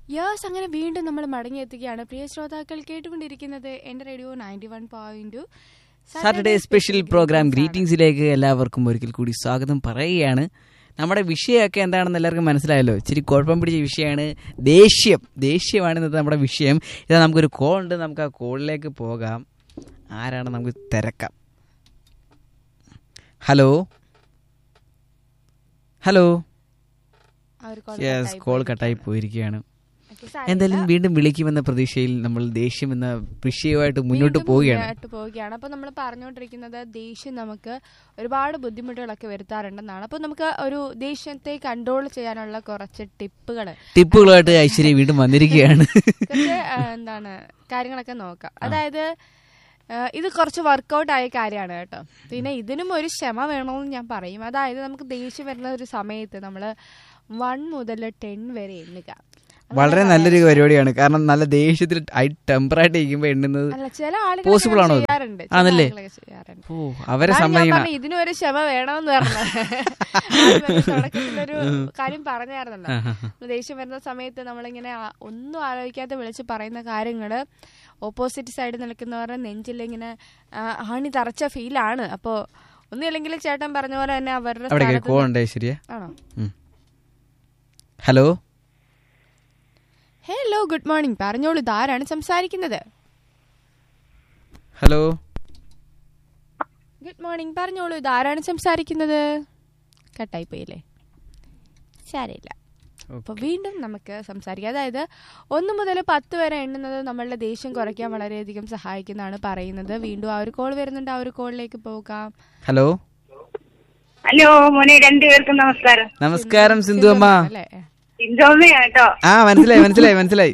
Yours അങ്ങനെ വീണ്ടും നമ്മൾ മടങ്ങിയെത്തുകയാണ് പ്രിയ ശ്രോതാക്കൾ കേട്ടുകൊണ്ടിരിക്കുന്നത് എന്റെ radio ninety one point Saturday special program ഗ്രീറ്റിംഗ്സിലേക്ക് എല്ലാവർക്കും ഒരിക്കൽ കൂടി സ്വാഗതം പറയുകയാണ് നമ്മുടെ വിഷയമൊക്കെ എന്താണെന്ന് എല്ലാവർക്കും മനസ്സിലായല്ലോ ഇച്ചിരി കുഴപ്പം പിടിച്ച വിഷയമാണ് ദേഷ്യം ദേഷ്യമാണ് ഇന്നത്തെ നമ്മുടെ വിഷയം ഇതാ നമുക്കൊരു കോൾ ഉണ്ട് നമുക്ക് ആ കോളിലേക്ക് പോകാം ആരാണ് നമുക്ക് തിരക്കാം ഹലോ ഹലോ യെസ് കോൾ കട്ടായി പോയിരിക്കുകയാണ് എന്തായാലും വീണ്ടും വിളിക്കുമെന്ന പ്രതീക്ഷയിൽ നമ്മൾ ദേഷ്യം എന്ന വിഷയമായിട്ട് മുന്നോട്ട് പോവുകയാണ് മുന്നോട്ട് പോവുകയാണ് അപ്പൊ നമ്മൾ പറഞ്ഞുകൊണ്ടിരിക്കുന്നത് ദേഷ്യം നമുക്ക് ഒരുപാട് ബുദ്ധിമുട്ടുകളൊക്കെ വരുത്താറുണ്ടെന്നാണ് അപ്പൊ നമുക്ക് ഒരു ദേഷ്യത്തെ കൺട്രോൾ ചെയ്യാനുള്ള കുറച്ച് ടിപ്പുകൾ ടിപ്പുകളുമായിട്ട് ഐശ്വര്യ വീണ്ടും വന്നിരിക്കുകയാണ് കുറച്ച് ആ, എന്താണ് കാര്യങ്ങളൊക്കെ നോക്കാം അതായത് ആ, ഇത് കുറച്ച് വർക്കൗട്ട് ആയ കാര്യമാണ് കേട്ടോ പിന്നെ ഇതിനും ഒരു ക്ഷമ വേണമെന്ന് ഞാൻ പറയും അതായത് നമുക്ക് ദേഷ്യം വരുന്ന ഒരു സമയത്ത് നമ്മൾ വൺ മുതൽ ടെൻ വരെ എണ്ണുക വളരെ നല്ലൊരു പരിപാടിയാണ് കാരണം നല്ല ദേഷ്യത്തിൽ ഐ ടെമ്പറായിട്ട് ഇരിക്കുമ്പോൾ എണ്ണുന്നത് അല്ല ചില ആളുകൾ Possible ആണോ അത്? ചെയ്യാറുണ്ട് ചില ആണല്ലേ? ആളുകളൊക്കെ ചെയ്യാറുണ്ട് ഓ അവരെ അതാണ് ഞാൻ സമ്മതിക്കണം പറഞ്ഞത് ഇതിനും ഒരു ക്ഷമ വേണമെന്ന് പറഞ്ഞു തുടക്കത്തിലൊരു കാര്യം പറഞ്ഞായിരുന്നല്ലോ നമ്മള് ദേഷ്യം വരുന്ന സമയത്ത് നമ്മളിങ്ങനെ ആ- ഒന്നും ആലോചിക്കാതെ വിളിച്ച് പറയുന്ന കാര്യങ്ങള് ഓപ്പോസിറ്റ് സൈഡ് നിൽക്കുന്നവരുടെ നെഞ്ചിൽ ഇങ്ങനെ ആ, ആണി തറച്ച ഫീലാണ് അപ്പോ ഒന്നുമില്ലെങ്കിൽ ചേട്ടൻ പറഞ്ഞ പോലെ തന്നെ അവരുടെ അവിടെ സ്ഥാനത്ത് കോൾ ഉണ്ട് ഐശ്വര്യ ആണോ ഹലോ ഹലോ ഗുഡ് മോർണിംഗ് പറഞ്ഞോളൂ ഇതാരാണ് സംസാരിക്കുന്നത് ഹലോ ഗുഡ് മോർണിംഗ് പറഞ്ഞോളൂ ഇതാരാണ് സംസാരിക്കുന്നത് കട്ടായി പോയില്ലേ സാരമില്ല അപ്പൊ വീണ്ടും നമുക്ക് സംസാരിക്കാം അതായത് ഒന്ന് മുതൽ പത്ത് വരെ എണ്ണുന്നത് നമ്മളുടെ ദേഷ്യം കുറയ്ക്കാൻ വളരെയധികം സഹായിക്കുന്നതാണ് പറയുന്നത് വീണ്ടും ആ ഒരു കോൾ വരുന്നുണ്ട് ആ ഒരു കോളിലേക്ക് പോകാം ഹലോ ഹലോ മോനെ രണ്ടുപേർക്കും നമസ്കാരം നമസ്കാരം സിന്ധു അമ്മ അല്ലേ ഇന്തോമയാ കേട്ടോ ആ മനസ്സിലായി മനസ്സിലായി മനസ്സിലായി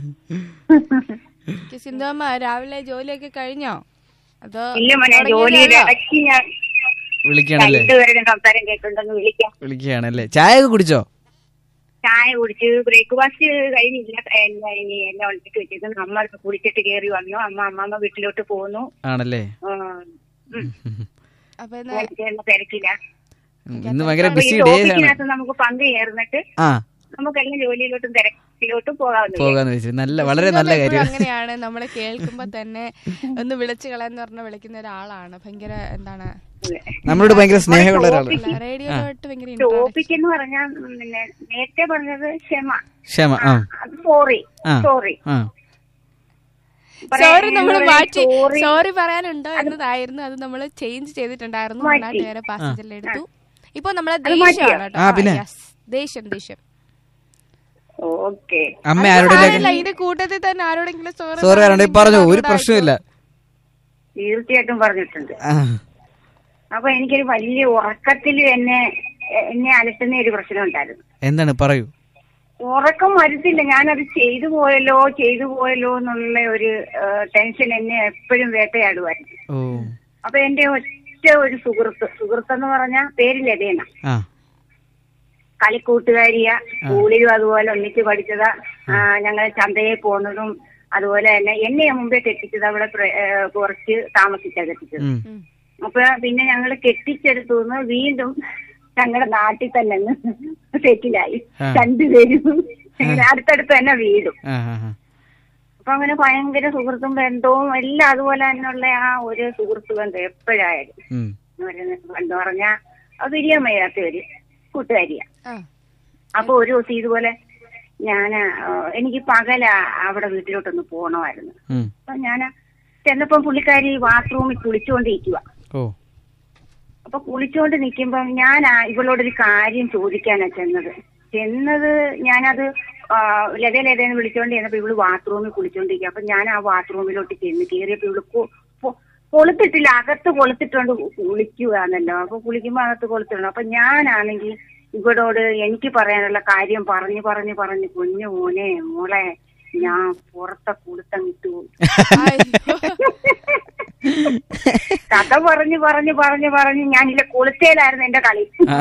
സിന്ധുമ്മ രാവിലെ ജോലിയൊക്കെ കഴിഞ്ഞോ അതോ ഇല്ല മോനെ ജോലിയുടെ ഇടയ്ക്ക് ഞാൻ വിളിക്കുകയാണല്ലേ രണ്ടുപേരുടെ സംസാരം കേൾക്കുന്നുണ്ടെന്ന് വിളിക്കാം വിളിക്കുകയാണല്ലേ ചായ ഒക്കെ കുടിച്ചോ ചായ കുടിച്ച് ബ്രേക്ക്ഫാസ്റ്റ് കഴിഞ്ഞില്ല എല്ലാം ഇനി എല്ലാം ഉണ്ടാക്കി വെച്ചിരുന്നു അമ്മ കുടിച്ചിട്ട് കയറി വന്നു അമ്മ അമ്മമ്മ വീട്ടിലോട്ട് പോന്നു ആണല്ലേ ഉം. ഉം. അപ്പൊ ഇന്ന് ഞാൻ തിരക്കില്ല ഉം, ഇന്ന് ഭയങ്കര അപ്പൊ ഈ ബിസി ഡേ ആണ് ടോപ്പിക്കിനകത്ത് നമുക്ക് പങ്ക് ചേർന്നിട്ട് ആ നമുക്കെല്ലാം ജോലിയിലോട്ടും തിരക്കിലോട്ടും പോകാവുന്ന പോകാന്ന് വെച്ചു നല്ല വളരെ നല്ല സിന്ധുമ്മ എപ്പോഴും കാര്യം അങ്ങനെയാണ് നമ്മൾ കേൾക്കുമ്പോ തന്നെ ഒന്ന് വിളിച്ചു കളയെന്ന് പറഞ്ഞ വിളിക്കുന്ന ഒരാളാണ് ഭയങ്കര എന്താണ് നമ്മളോട് ഭയങ്കര സ്നേഹമുള്ള ഒരാള് റേഡിയോയിലോട്ട് ഭയങ്കര interaction. ടോപ്പിക് എന്ന് പറഞ്ഞാൽ പിന്നെ നേരത്തെ പറഞ്ഞത് ക്ഷമ ക്ഷമ ആ അത് സോറി ആ. സോറി ആ സോറി നമ്മൾ മാറ്റി സോറി സോറി പറയാനുണ്ടോ എന്നതായിരുന്നു അത് നമ്മൾ ചേഞ്ച് ചെയ്തിട്ടുണ്ടായിരുന്നു മാറ്റി. വേറെ പാസഞ്ചറിൽ എടുത്തു ഇപ്പൊ നമ്മളെ അത് മാറ്റിയോ? ദേഷ്യമാണ് കേട്ടോ ആ, പിന്നെ? Yes. ദേഷ്യം ദേഷ്യം ഓക്കെ അമ്മ അത് ആരോടെങ്കിലും സാരമില്ല, ഇതിന്റെ കൂട്ടത്തിൽ തന്നെ ആരോടെങ്കിലും സോറി സോറി പറയണ്ടേ പറഞ്ഞു ഒരു പ്രശ്നമില്ല തീർച്ചയായിട്ടും പറഞ്ഞിട്ടുണ്ട് ആ അപ്പൊ എനിക്കൊരു വലിയ ഉറക്കത്തിൽ എന്നെ എന്നെ അലട്ടുന്ന ഒരു പ്രശ്നം ഉണ്ടായിരുന്നു എന്താണ് പറയൂ ഉറക്കം വരുത്തില്ല ഞാനത് ചെയ്തു പോയല്ലോ ചെയ്തു പോയല്ലോ എന്നുള്ള ഒരു ടെൻഷൻ എന്നെ എപ്പോഴും വേട്ടയാടുമായിരുന്നു ഓ അപ്പൊ എന്റെ ഒറ്റ ഒരു സുഹൃത്ത് സുഹൃത്ത് എന്ന് പറഞ്ഞാൽ പേര് ലതേന ആ കളിക്കൂട്ടുകാരിയ സ്കൂളിലും അതുപോലെ ഒന്നിച്ച് പഠിച്ചതാ ഞങ്ങൾ ചന്തയിൽ പോകുന്നതും അതുപോലെ തന്നെ എന്നെ മുമ്പേ കെട്ടിച്ചത് അവിടെ പ്ര- ആ, കുറച്ച് താമസിച്ചാ കെട്ടിച്ചത് ഉം. ഉം. അപ്പൊ പിന്നെ ഞങ്ങൾ കെട്ടിച്ചെടുത്തു വീണ്ടും ഞങ്ങളുടെ നാട്ടിൽ തന്നെ അങ്ങ് സെറ്റിലായി ആ. രണ്ടുപേരും ഞങ്ങളുടെ അടുത്തടുത്ത് തന്നെ വീടും ആ ആ ആ. അപ്പൊ അങ്ങനെ ഭയങ്കര സുഹൃത്തും ബന്ധവും എല്ലാം അതുപോലെ തന്നെയുള്ള ആ ഒരു സുഹൃത്ത് ബന്ധം എപ്പോഴായാലും ഉം. എന്ന് പറഞ്ഞാ അത് പിരിയാൻ വയ്യാത്ത ഒരു കൂട്ടുകാരിയാ ആ അപ്പൊ ഒരു ദിവസം ഇതുപോലെ ഞാൻ എനിക്ക് പകല അവിടെ വീട്ടിലോട്ടൊന്ന് പോകണമായിരുന്നു ഉം. അപ്പൊ ഞാൻ ചെന്നപ്പം പുള്ളിക്കാരി ബാത്റൂമിൽ കുളിച്ചുകൊണ്ടിരിക്കുക ഓ അപ്പൊ കുളിച്ചുകൊണ്ട് നിൽക്കുമ്പം ഞാൻ ആ ഇവളോടൊരു കാര്യം ചോദിക്കാനാ ചെന്നത് ചെന്നത് ഞാനത് ആ, ലതേ ലതേന്ന് വിളിച്ചോണ്ട് ചെന്നപ്പോ ഇവള് ബാത്റൂമിൽ കുളിച്ചോണ്ടിരിക്കുക അപ്പൊ ഞാൻ ആ ബാത്റൂമിലോട്ട് ചെന്ന് കയറിയപ്പോ ഇവള് കൊ- കൊ- കൊളുത്തിട്ടില്ല അകത്ത് കൊളുത്തിട്ടോണ്ട് കുളിക്കുകയാണല്ലോ അപ്പൊ കുളിക്കുമ്പോ അകത്ത് കൊളുത്തിടണം അപ്പൊ ഞാനാണെങ്കിൽ ഇവളോട് എനിക്ക് പറയാനുള്ള കാര്യം പറഞ്ഞു പറഞ്ഞു പറഞ്ഞു കുഞ്ഞു മോനെ മോളെ ഞാൻ പുറത്തെ കുളുത്തങ്ങിട്ടു അയ്യോ. കഥ പറഞ്ഞു പറഞ്ഞു പറഞ്ഞു പറഞ്ഞു ഞാനില്ല കൊളുത്തേലായിരുന്നു എന്റെ കളി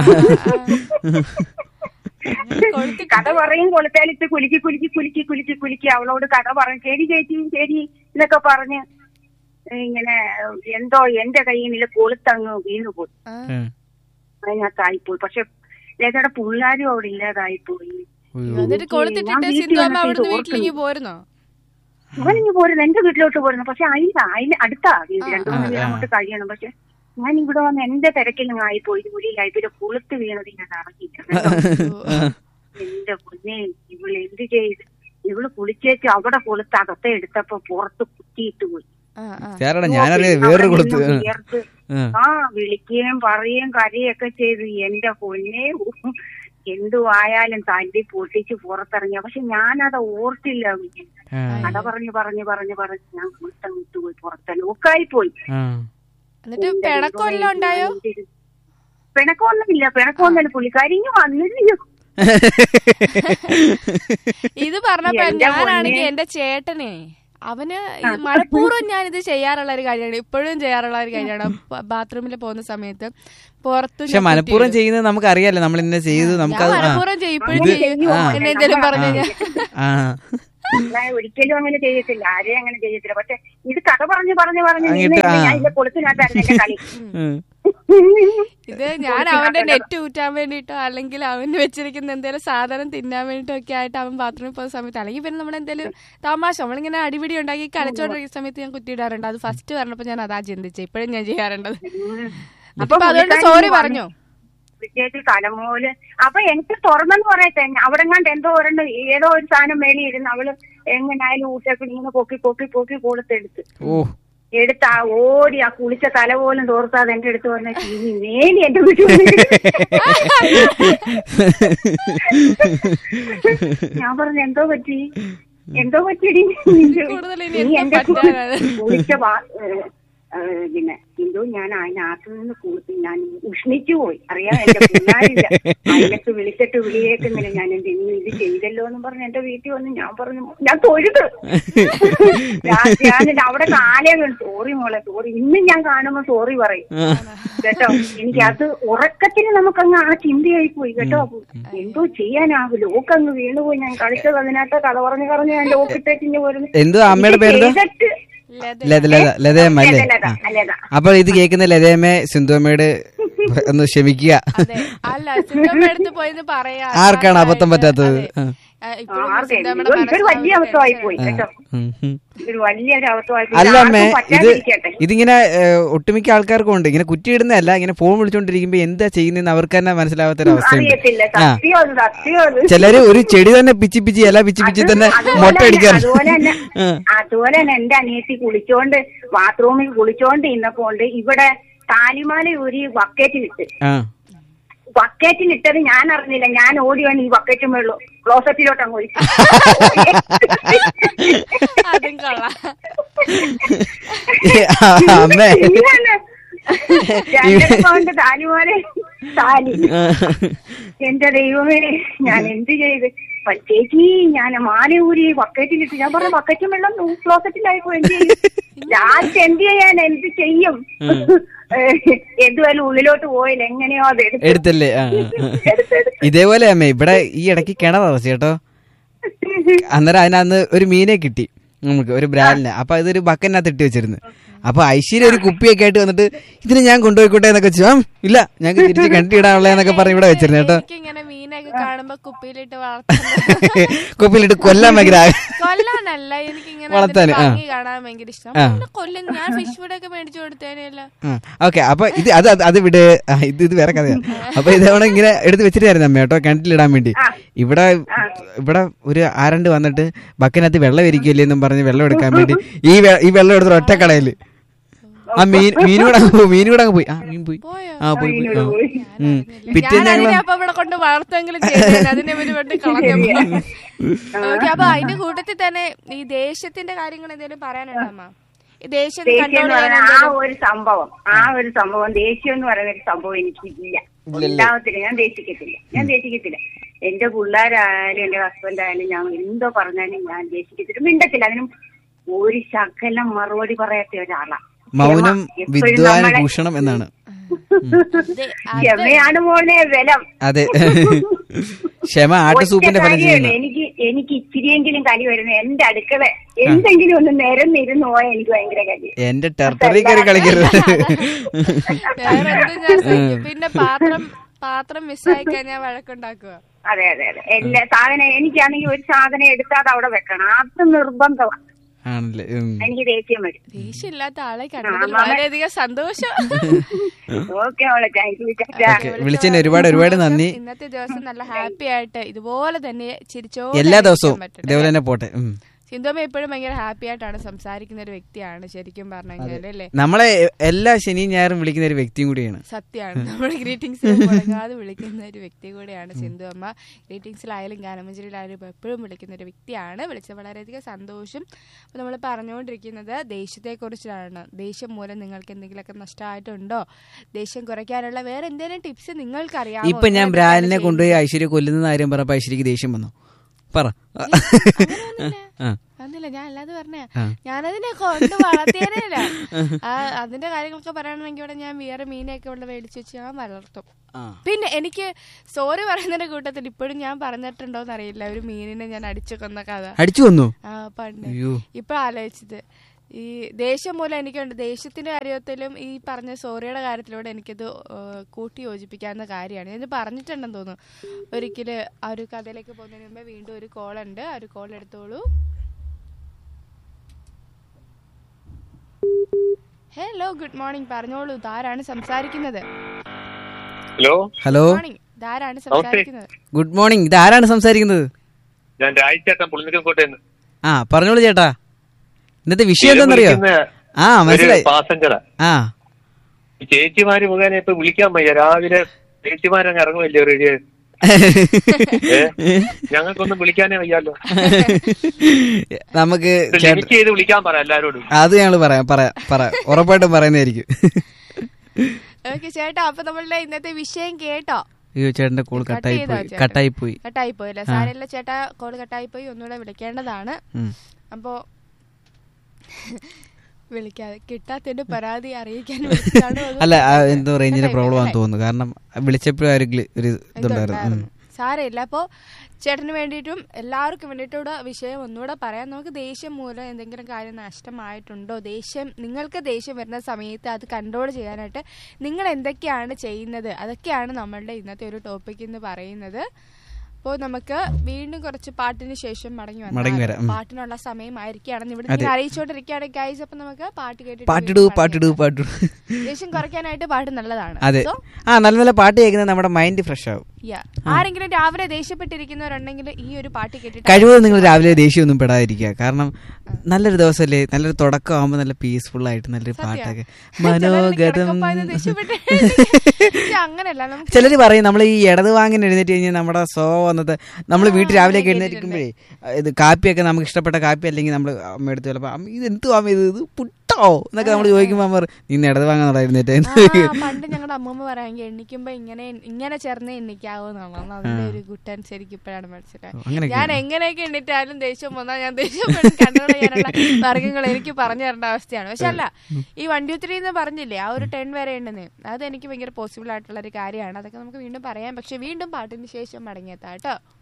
കൊളുത്തി കഥ പറയും കൊളുത്തേലിട്ട് കുലുക്കി കുലുക്കി കുലുക്കി കുലുക്കി കുലുക്കി അവളോട് കഥ പറഞ്ഞു ശരി ചേച്ചി ശരി എന്നൊക്കെ പറഞ്ഞ് ഇങ്ങനെ എന്തോ എന്റെ കയ്യിൽ നിന്ന് കൊളുത്തങ്ങ് വീണു പോയി ആ. ഉം. അതിനകത്തായിപ്പോയി പക്ഷെ ലതയുടെ പിള്ളേരും അവിടെ ഇല്ലാതായിപ്പോയി എന്നിട്ട് കൊളുത്തിട്ടിട്ട് സിന്ധു അമ്മ അവിടുന്ന് വീട്ടിലേക്ക് പോരുന്നോ അവനിങ്ങ് പോരുന്നു എന്റെ വീട്ടിലോട്ട് പോരുന്നു പക്ഷെ അതിന് അതിന് അടുത്താ വീട് രണ്ടു മൂന്ന് വീട് അങ്ങോട്ട് കഴിയണം പക്ഷെ ഞാൻ ഇവിടെ വന്ന് എന്റെ തിരക്കിൽ നിന്ന് ആയിപ്പോയി ജോലിയിലായി പിന്നെ കൊളുത്ത് വീണത് ഞാൻ അറിഞ്ഞില്ല എന്റെ പൊന്നെ ഇവള് എന്ത് ചെയ്ത് ഇവള് കുളിച്ചേച്ച് അവിടെ കൊളുത്ത് അകത്തെ എടുത്തപ്പോ പുറത്ത് കുത്തിയിട്ട് പോയി ആ ആ ചേരടാ ഞാനറിയാം വേറൊരു കൊടുത്തു അവിടെ നിന്ന് വിയർത്ത് ആ വിളിക്കുകയും പറയുകയും കരയൊക്കെ ചെയ്ത് എന്റെ പൊന്നെ എന്തു ആയാലും തല്ലി പൊട്ടിച്ച് പുറത്തിറങ്ങിയ പക്ഷെ ഞാനത് ഓർത്തില്ല കഥ പറഞ്ഞു പറഞ്ഞു പറഞ്ഞു പറഞ്ഞു ഞാൻ കുളിത്തം വിട്ടുപോയി പുറത്തെ ലോക്കായി പോയി എന്നിട്ട് പിണക്കമെല്ലാം ഉണ്ടായോ പിണക്കമൊന്നുമില്ല പിണക്കമൊന്നുമില്ല പുള്ളിക്കാരി ഇനി വന്നില്ല ഇത് പറഞ്ഞപ്പോ എന്റെ ഞാനാണെങ്കിൽ പൊന്നേ. എന്റെ ചേട്ടനെ അവന് ഈ മനഃപൂർവ്വം ഞാൻ ഇത് ചെയ്യാറുള്ള ഒരു കാര്യമാണ് ഇപ്പോഴും ചെയ്യാറുള്ള ഒരു കാര്യമാണ് ബാത്റൂമിൽ പോകുന്ന സമയത്ത് പുറത്ത് പക്ഷെ മനഃപൂർവ്വം ചെയ്യുന്നത് നമുക്ക് അറിയാലോ നമ്മൾ ഇന്നെ ചെയ്തു ഞാൻ നമുക്കത് ആ മനഃപൂർവ്വം ചെയ്യും ഇപ്പോഴും അങ്ങനെ ചെയ്യും ചെയ്യുമോ? എന്നെ എന്തെങ്കിലും പറഞ്ഞു കഴിഞ്ഞാൽ ആ ഞാൻ ഒരിക്കലും അങ്ങനെ ചെയ്യത്തില്ല ആരെയും അങ്ങനെ ചെയ്യത്തില്ല പക്ഷെ ഇത് കഥ പറഞ്ഞു പറഞ്ഞു പറഞ്ഞു അങ്ങിട്ട് നിന്ന് ആ. ഞാൻ ഇതിന്റെ കൊളുത്തിനകത്തായിരുന്നു എന്റെ കളി ഉം. ഇത് ഞാൻ അവന്റെ നെറ്റ് ഊറ്റാൻ വേണ്ടിയിട്ടോ അല്ലെങ്കിൽ അവന് വെച്ചിരിക്കുന്ന എന്തെങ്കിലും സാധനം തിന്നാൻ വേണ്ടിയിട്ടോ ഒക്കെ ആയിട്ട് അവൻ ബാത്റൂമിൽ പോകുന്ന സമയത്ത് അല്ലെങ്കിൽ പിന്നെ നമ്മുടെ എന്തെങ്കിലും തമാശ നമ്മളിങ്ങനെ അടിപിടി ഉണ്ടാക്കി കളിച്ചോണ്ടിരിക്കുന്ന സമയത്ത് ഞാൻ കുത്തിയിടാറുണ്ട് അത് ഫസ്റ്റ് പറഞ്ഞപ്പോ ഞാൻ അതാ ചിന്തിച്ചത് ഇപ്പോഴും ഞാൻ ചെയ്യാറുണ്ടത് അപ്പൊ അപ്പൊ അതുകൊണ്ട് പുള്ളിക്കാരി സോറി വന്നു. പറഞ്ഞോ വിജയത്തിൽ തലമൂല് അപ്പൊ എനിക്ക് തുറന്നെന്ന് പറയട്ടെ അവിടെ കണ്ട് എന്തോ ഒരെണ്ണം ഏതോ ഒരു സാധനം മേലെ ഇരുന്ന് അവള് എങ്ങനായാലും ഊട്ടൊക്കെ ഇങ്ങനെ പൊക്കി പൊക്കി പൊക്കി കൊടുത്തെടുത്ത് ഓ എടുത്ത് ആ ഓടി ആ കുളിച്ച തല പോലും തോർത്താതെ എന്റെ അടുത്ത് വന്ന ഇനി മേലി എന്റെ വീട്ടിൽ വന്നിട്ട് ഞാൻ പറഞ്ഞു എന്തോ പറ്റി എന്തോ പറ്റിയടി കൂടുതൽ ഇനി നീ എന്താ എന്റെ പറ്റാനാണ്? കുളിച്ച വാ- ഏ, ഏ, പിന്നെ എന്തോ ഞാൻ അതിനകത്ത് നിന്ന് കുളിച്ച് ഞാൻ ഉഷ്ണിച്ചു പോയി അറിയാം എന്റെ പിള്ളേരില്ല അതിനൊക്കെ വിളിച്ചിട്ട് വിളിയേക്കുന്നില്ല ഞാൻ എന്റെ ഇനി ഇത് ചെയ്തല്ലോ എന്ന് പറഞ്ഞ് എന്റെ വീട്ടിൽ വന്ന് ഞാൻ പറഞ്ഞു ഞാൻ തൊഴുത് ഞാൻ ഞാൻ അവിടെ കാലേ വീണു സോറി മോളെ സോറി ഇന്നും ഞാൻ കാണുമ്പോ സോറി പറയും കേട്ടോ എനിക്ക് അത് ഉറക്കത്തിന് നമുക്കങ്ങ് ആ ചിന്തയായി പോയി കേട്ടോ എന്തോ ചെയ്യാനാവും ലോക്കങ്ങ് വീണുപോയി ഞാൻ കളിച്ചത് അതിനകത്ത് കഥ പറഞ്ഞു പറഞ്ഞു ഞാൻ ലോക്കിട്ടേച്ചിഞ്ഞ് പോരുന്നു എന്തോ അമ്മയുടെ പേരെന്താ ചെയ്തിട്ട് ലത ലത ലതയമ്മ അല്ലേ ലത, ലത. അപ്പോൾ ഇത് കേൾക്കുന്ന ലതയമ്മ സിന്ധുവമ്മയോട് ഒന്ന് ക്ഷമിക്കുക അതെ അല്ല സിന്ധമ്മ അടുത്ത് പോയെന്ന് പറയാ ആർക്കാണ് അബദ്ധം പറ്റാത്തത് അതെ. ആ. ആ, ഇപ്പോഴും ആർക്കും സിന്ധമ്മയുടെ ഇതൊരു മനസ്സിൽ വലിയ ആ ഒരു അബദ്ധമായി ടെൻഷൻ പോയി ഉണ്ട്. കേട്ടോ ഉം, ഉം. ഒരു വലിയൊരു അബദ്ധമായി പോയി അല്ല അമ്മേ ആർക്കും ഇത് പറ്റാതിരിക്കട്ടെ ഇതിങ്ങനെ ഏഹ്, ഒട്ടുമിക്ക ആൾക്കാർക്കും ഉണ്ട് ഇങ്ങനെ കുറ്റിയിടുന്നതല്ല ഇങ്ങനെ ഫോൺ വിളിച്ചോണ്ടിരിക്കുമ്പോ എന്താ ചെയ്യുന്നതെന്ന് അവർക്ക് തന്നെ മനസ്സിലാവാത്തൊരവസ്ഥയുണ്ട് അറിയത്തില്ല ആ സത്യം അത് സത്യം അത് ചിലര് ഒരു ചെടി തന്നെ പിച്ചി പിച്ചി ഇല പിച്ചി പിച്ചി തന്നെ അതുപോലെ മുട്ട തന്നെ- അടിക്കാറ് അതുപോലെ തന്നെ ആ. അതുപോലെ തന്നെ എന്റെ അനിയത്തി കുളിച്ചോണ്ട് ബാത്റൂമിൽ കുളിച്ചോണ്ട് ഇന്നപ്പോണ്ട് ഇവിടെ താലിമാല ഒരു ബക്കറ്റിലിട്ട് ആ ബക്കറ്റിലിട്ടത് ഞാൻ അറിഞ്ഞില്ല ഞാൻ ഓടി വന്ന് ഈ ബക്കറ്റും വെള്ളു ക്ലോസറ്റിലോട്ട് അങ്ങ് ഒഴിച്ചു അതും കൊള്ളാം ആ, അമ്മേ ഇങ്ങനെ രണ്ടര പൗണ്ട് താലിമാല താലി ആ. എന്റെ ദൈവമേ ഞാൻ എന്ത് ചെയ്ത് പ- ചേച്ചി ഞാൻ മാല ഊരി ബക്കറ്റിലിട്ട് ഞാൻ പറഞ്ഞ ബക്കറ്റും വെള്ളം ക്ലോസറ്റിലായിപ്പോ എന്ത് ചെയ്യും ലാസ്റ്റ് എന്ത് ചെയ്യാൻ എന്ത് ചെയ്യും എന്തുവല്ല ഉള്ളിലോട്ട് പോയില്ല എങ്ങനെയോ അത് എടുത്ത് എടുത്തല്ലേ ആ ആ, ആ. എടുത്തെടുത്ത് ഇതേപോലെ അമ്മേ ഇവിടെ ഈ ഇടയ്ക്ക് കിണററച്ചു കേട്ടോ അന്നേരം അതിനകത്ത് ഒരു മീനെ കിട്ടി നമുക്ക് ഒരു ബ്രാലിനെ അപ്പൊ അതൊരു ബക്കറ്റിനകത്ത് ഇട്ട് വെച്ചിരുന്നു അപ്പൊ ഐശ്വര്യ ഒരു കുപ്പിയൊക്കെ ആയിട്ട് വന്നിട്ട് ഇതിന് ഞാൻ കൊണ്ടുപോയിക്കോട്ടെ എന്നൊക്കെ വെച്ചു "ആ, ഇല്ല ഞങ്ങൾക്ക് തിരിച്ച് കണ്ടിടാനുള്ള എന്നൊക്കെ പറഞ്ഞ് ഇവിടെ വെച്ചിരുന്നു കേട്ടോ എനിക്ക് ഇങ്ങനെ മീനൊക്കെ കാണുമ്പോ കുപ്പിയിലിട്ട് വളർത്തുന്നത് കുപ്പിയിലിട്ട് കൊല്ലാൻ ഭയങ്കര ആഗ്ര- കൊല്ലാനല്ല എനിക്ക് ഇങ്ങനെ വളർത്താന്, ആ. ഭംഗി കാണാൻ ഭയങ്കര ഇഷ്ടം പിന്നെ കൊല്ലും ഞാൻ ഫിഷ് ഫുഡ് ഒക്കെ മേടിച്ചു കൊടുത്തേനെയല്ല ഓക്കെ അപ്പൊ ഇത് അത് അത് അത് വിട് ആ, ഇത് ഇത് വേറെ കഥയാ അപ്പൊ ഇതവണ ഇങ്ങനെ എടുത്ത് വെച്ചിട്ടായിരുന്നു അമ്മ കേട്ടോ കിണറ്റിലിടാൻ വേണ്ടി ഇവിടെ ഇവിടെ ഒരു ആരണ്ട് വന്നിട്ട് ബക്കിനകത്ത് വെള്ളം ഇരിക്കില്ലേ എന്നും പറഞ്ഞ് വെള്ളം എടുക്കാൻ വേണ്ടി ഈ വെ- ഈ വെള്ളം എടുത്തിട്ട് ഒറ്റ കടയില് ആ മീൻ മീനൂടെ അങ്ങ് പോയി മീനൂടെ അങ്ങ് പോയി ആ മീൻ പോയി പോയോ? ആ പോയി പോയി ആ. പോയി. ഉം. ഞാൻ പിറ്റേന്ന് ഞങ്ങള് അതിനെ അപ്പൊ ഇവിടെ കൊണ്ട് വളർത്തെങ്കിലും ചെയ്തേനെ. അതിനെ ഒരു കൊണ്ട് കളഞ്ഞപ്പോ ഓക്കെ അപ്പൊ അതിന്റെ കൂട്ടത്തിൽ തന്നെ ഈ ദേശത്തിന്റെ കാര്യങ്ങൾ എന്തെങ്കിലും പറയാനുണ്ടോ അമ്മ ഈ ദേശം ദേഷ്യം കൺട്രോൾ എന്ന് ചെയ്യാൻ പറയുന്ന ആ എന്തെങ്കിലും ഒരു സംഭവം ആ ഒരു സംഭവം ദേഷ്യം എന്ന് പറയുന്ന ഒരു സംഭവം എനിക്കില്ല ഉണ്ടാവത്തില്ല ഞാൻ ദേഷിക്കത്തില്ല ഞാൻ ദേഷിക്കത്തില്ല എന്റെ പിള്ളേരായാലും എന്റെ ഹസ്ബൻഡ് ആയാലും ഞാൻ എന്തോ പറഞ്ഞാലും ഞാൻ ദേഷിക്കത്തില്ല മിണ്ടത്തില്ല അതിനും ഒരു ശകലം മറുപടി പറയാത്ത ഒരാളാ മൗനം എപ്പോഴും വിദ്വാൻ നമ്മളെ- ഭൂഷണം എന്നാണ് ഇത് ക്ഷമയാണ് മോളെ ബലം അതെ ക്ഷമ ആട്ടുസൂപ്പിന്റെ ഫലം ഒറ്റ ചെയ്യുന്നു കാര്യമേ എനിക്ക് എനിക്ക് ഇച്ചിരിയെങ്കിലും കലി വരുന്നു എന്റെ അടുക്കള എന്തെങ്കിലും ഒന്ന് നിരന്നിരുന്ന് പോയാൽ എനിക്ക് ഭയങ്കര കലി എന്റെ ടെറിട്ടറി കയറി കളിക്കരുത് വേറെ എന്തും ഞാൻ സഹിക്കും. പിന്നെ പാത്രം പാത്രം മിസ്സായി കഴിഞ്ഞാൽ വഴക്കുണ്ടാക്കുക അതെ അതെ അതെ എല്ലാ സാധനം എനിക്കാണെങ്കിൽ ഒരു സാധനം എടുത്താൽ അത് അവിടെ വെക്കണം അത് നിർബന്ധമാണ് ആണല്ലേ ഉം. എനിക്ക് ദേഷ്യം വരും ദേഷ്യമില്ലാത്ത ആളെ കണ്ടതിൽ വളരെയധികം സന്തോഷം ഓക്കെ മോളെ താങ്ക് യു ചാച്ചാ ഓക്കെ വിളിച്ചതിന് ഒരുപാട് ഒരുപാട് നന്ദി ഇന്നത്തെ ദിവസം നല്ല ഹാപ്പി ആയിട്ട് ഇതുപോലെ തന്നെ ചിരിച്ചോ എല്ലാ ദിവസവും ഇതേപോലെ തന്നെ പോട്ടെ ഉം. സിന്ധുമ്മ എപ്പോഴും ഭയങ്കര ഹാപ്പി ആയിട്ടാണ് സംസാരിക്കുന്ന ഒരു വ്യക്തിയാണ് ശരിക്കും പറഞ്ഞു കഴിഞ്ഞാൽ അല്ലേ നമ്മളെ എല്ലാ ശനിയും ഞായറും വിളിക്കുന്ന ഒരു വ്യക്തിയും കൂടിയാണ് സത്യമാണ് നമ്മുടെ ഗ്രീറ്റിംഗ്സ് മുടങ്ങാതെ വിളിക്കുന്ന ഒരു വ്യക്തി കൂടിയാണ് സിന്ധു അമ്മ ഗ്രീറ്റിംഗ്സിലായാലും ഗാനമഞ്ജരിയിലായാലും എപ്പോഴും വിളിക്കുന്ന ഒരു വ്യക്തിയാണ് വിളിച്ചത് വളരെയധികം സന്തോഷം അപ്പോൾ നമ്മൾ പറഞ്ഞുകൊണ്ടിരിക്കുന്നത് ദേഷ്യത്തെക്കുറിച്ചാണ് ദേഷ്യം മൂലം നിങ്ങൾക്ക് എന്തെങ്കിലുമൊക്കെ നഷ്ടമായിട്ടുണ്ടോ ദേഷ്യം കുറയ്ക്കാനുള്ള വേറെ എന്തെങ്കിലും ടിപ്സ് നിങ്ങൾക്കറിയാമോ ഇപ്പൊ ഞാൻ എന്തൊക്കെയാണ് ബ്രാലിനെ കൊണ്ടുപോയി ഐശ്വര്യ കൊല്ലുന്ന കാര്യം പറഞ്ഞപ്പോ ഐശ്വര്യക്ക് ദേഷ്യം വന്നു പറ അങ്ങനെയൊന്നുമില്ല. ആ. അതൊന്നുമില്ല ഞാൻ അല്ലാതെ പറഞ്ഞ ആ. ഞാനതിനെ കൊണ്ട് വളർത്തിയതല്ല ആ അതിന്റെ കാര്യങ്ങളൊക്കെ പറയുകയാണെങ്കിൽ ഇവിടെ ഞാൻ വേറെ മീനെയൊക്കെ ഇവിടെ മേടിച്ച് വെച്ച് ഞാൻ വളർത്തും ആ. പിന്നെ എനിക്ക് സോറി പറയുന്നതിന്റെ കൂട്ടത്തിൽ ഇപ്പോഴും ഞാൻ പറഞ്ഞിട്ടുണ്ടോന്ന് അറിയില്ല ഒരു മീനിനെ ഞാൻ അടിച്ചു കൊന്ന കഥ അടിച്ചു വന്നു ആ പണ്ട് അയ്യോ ഇപ്പൊ ആലോചിച്ചത് ഈ ദേഷ്യം മൂലം എനിക്കുണ്ട് ദേഷ്യത്തിന്റെ കാര്യത്തിലും ഈ പറഞ്ഞ സോറിയുടെ കാര്യത്തിലൂടെ എനിക്കത് ഏഹ്, കൂട്ടി യോജിപ്പിക്കാവുന്ന കാര്യമാണ് ഞാൻ ഇത് പറഞ്ഞിട്ടുണ്ടെന്ന് തോന്നുന്നു ഒരിക്കല് ആ ഒരു കഥയിലേക്ക് പോകുന്നതിന് മുമ്പേ വീണ്ടും ഒരു കോൾ ഉണ്ട് ആ ഒരു കോൾ എടുത്തോളൂ ഹലോ ഗുഡ് മോർണിംഗ് പറഞ്ഞോളൂ ഇതാരാണ് സംസാരിക്കുന്നത് ഹലോ ഹലോ മോർണിംഗ് ഇതാരാണ് സംസാരിക്കുന്നത് ഗുഡ് മോർണിംഗ് ഇത് ആരാണ് സംസാരിക്കുന്നത് ഞാൻ രാജ്ചേട്ടൻ പുളിനിക്കോട്ടെ ആ പറഞ്ഞോളൂ ചേട്ടാ ഇന്നത്തെ വിഷയം എന്താണെന്നറിയോ ആ മനസ്സിലായി പാസഞ്ചറാ ആ ഈ ചേച്ചിമാര് മുഖേന ഇപ്പൊ വിളിക്കാൻ വയ്യ രാവിലെ ചേച്ചിമാരങ്ങ് ഇറങ്ങുമല്ലേ റെഡി ഏ ഞങ്ങൾക്കൊന്നും വിളിക്കാനേ വയ്യാലോ നമുക്ക് ചേട്ടൻ ലിമിറ്റ് ചെയ്ത് വിളിക്കാൻ പറ എല്ലാരോടും അത് ഞങ്ങള് പറയാം പറയാം പറയാം ഉറപ്പായിട്ടും പറയുന്നതായിരിക്കും ഓക്കെ ചേട്ടാ അപ്പൊ നമ്മളുടെ ഇന്നത്തെ വിഷയം കേട്ടോ അയ്യോ ചേട്ടന്റെ കോൾ കട്ട് കട്ടായി ചെയ്തോ പോയി ചേട്ടൻ? കട്ടായി പോയി കട്ടായി പോയല്ലേ സാരമില്ല ചേട്ടാ കോൾ കട്ടായി പോയി ഒന്നുകൂടെ വിളിക്കേണ്ടതാണ് ഉം. അപ്പോ വിളിക്കാതെ കിട്ടാത്തതിന്റെ പരാതി അറിയിക്കാൻ വിളിച്ചതാണോ അതോ അല്ല ആ, എന്തോ റേഞ്ചിന്റെ കട്ടായി പ്രോബ്ലം പോയി, ആണെന്ന് തോന്നുന്നു കാരണം വിളിച്ചപ്പോഴും ആ ഒരു ഗ്ലി- ഒരു ഇതുണ്ടായിരുന്നു ഉം. ഇതുണ്ടായിരുന്നു. സാരമില്ല അപ്പോ ചേട്ടന് വേണ്ടിയിട്ടും എല്ലാവർക്കും വേണ്ടിയിട്ടുള്ള വിഷയം ഒന്നുകൂടെ പറയാം നമുക്ക് ദേഷ്യം മൂലം എന്തെങ്കിലും കാര്യം നഷ്ടമായിട്ടുണ്ടോ ദേഷ്യം നിങ്ങൾക്ക് ദേഷ്യം വരുന്ന സമയത്ത് അത് കൺട്രോൾ ചെയ്യാനായിട്ട് നിങ്ങൾ എന്തൊക്കെയാണ് ചെയ്യുന്നത് അതൊക്കെയാണ് നമ്മളുടെ ഇന്നത്തെ ഒരു ടോപ്പിക് എന്ന് പറയുന്നത് അപ്പോൾ നമുക്ക് വീണ്ടും കുറച്ച് പാട്ടിന് ശേഷം മടങ്ങി മടങ്ങി വരാം, ഉം. പാട്ടിനുള്ള സമയമായിരിക്കുകയാണെന്ന് ഇവിടെ നിങ്ങൾ അറിയിച്ചുകൊണ്ടിരിക്കുകയാണ് ഗൈസ് അപ്പൊ നമുക്ക് പാട്ട് കേട്ടിട്ട് പാട്ടിടൂ വീണ്ടും പാട്ടിടൂ മടങ്ങി പാട്ടിടൂ വരാം. ദേഷ്യം കുറയ്ക്കാനായിട്ട് പാട്ട് നല്ലതാണ് അതെ So, ആ നല്ല നല്ല പാട്ട് കേൾക്കുന്നത് നമ്മുടെ മൈൻഡ് ഫ്രഷ് ആവും Yeah. ആരെങ്കിലും രാവിലെ ദേഷ്യപ്പെട്ടിരിക്കുന്നവരുണ്ടെങ്കിൽ ഈ ഒരു പാട്ട് കേട്ടിട്ട് കഴിവതും നിങ്ങൾ രാവിലെ ദേഷ്യമൊന്നും പെടാതിരിക്കുക കാരണം നല്ലൊരു ദിവസമല്ലേ നല്ലൊരു തുടക്കം ആകുമ്പോൾ നല്ല പീസ്ഫുൾ ആയിട്ട് നല്ലൊരു പാട്ടൊക്കെ മനോഗതം അങ്ങനല്ല നമുക്ക് ചിലര് പറയും നമ്മൾ ഈ ഇടത് വാങ്ങിന് എഴുന്നേറ്റ് കഴിഞ്ഞാൽ നമ്മുടെ സോ വന്നത് നമ്മൾ വീട്ടിൽ രാവിലെ ഒക്കെ എഴുന്നേറ്റിരിക്കുമ്പോഴേ ഇത് കാപ്പിയൊക്കെ നമുക്ക് ഇഷ്ടപ്പെട്ട കാപ്പി അല്ലെങ്കിൽ നമ്മൾ അമ്മ എടുത്ത് ചിലപ്പോൾ അമ്മ ഇത് എന്ത് അമ്മ ഇത് ഇത് പുട്ടോ എന്നൊക്കെ നമ്മൾ ചോദിക്കുമ്പോൾ അമ്മ പറയും, നീ ഇന്ന് ഇടത് വാങ്ങാൻ എഴുന്നേറ്റ് ആ, പണ്ട് ഞങ്ങളുടെ അമ്മമ്മ പറയാമെങ്കിൽ എണ്ണിക്കുമ്പോ ഇങ്ങനെ ഇങ്ങനെ ചേർന്ന് എണ്ണിക്കാവുന്നതാണ് അതിന്റെ ഒരു കുട്ടൻ ശരിക്കും ഇപ്പോഴാണ് മനസ്സിലായത് അങ്ങനെയൊക്കെ ഞാൻ എങ്ങനെയൊക്കെ എണ്ണിട്ടാലും ദേഷ്യം വന്നാൽ ഞാൻ ദേഷ്യം കൺട്രോൾ ചെയ്യാനുള്ള മാർഗങ്ങൾ എനിക്ക് പറഞ്ഞു തരേണ്ട അവസ്ഥയാണ് പക്ഷെ അല്ല ഈ വൺ ടു ത്രീ എന്ന് പറഞ്ഞില്ലേ ആ ഒരു ടെൻ വരെ ഉണ്ടെന്ന് അത് എനിക്ക് ഭയങ്കര പോസിബിൾ ആയിട്ടുള്ള ഒരു കാര്യമാണ് അതൊക്കെ നമുക്ക് വീണ്ടും പറയാം പക്ഷെ വീണ്ടും പാട്ടിന് ശേഷം മടങ്ങിയെത്താം കേട്ടോ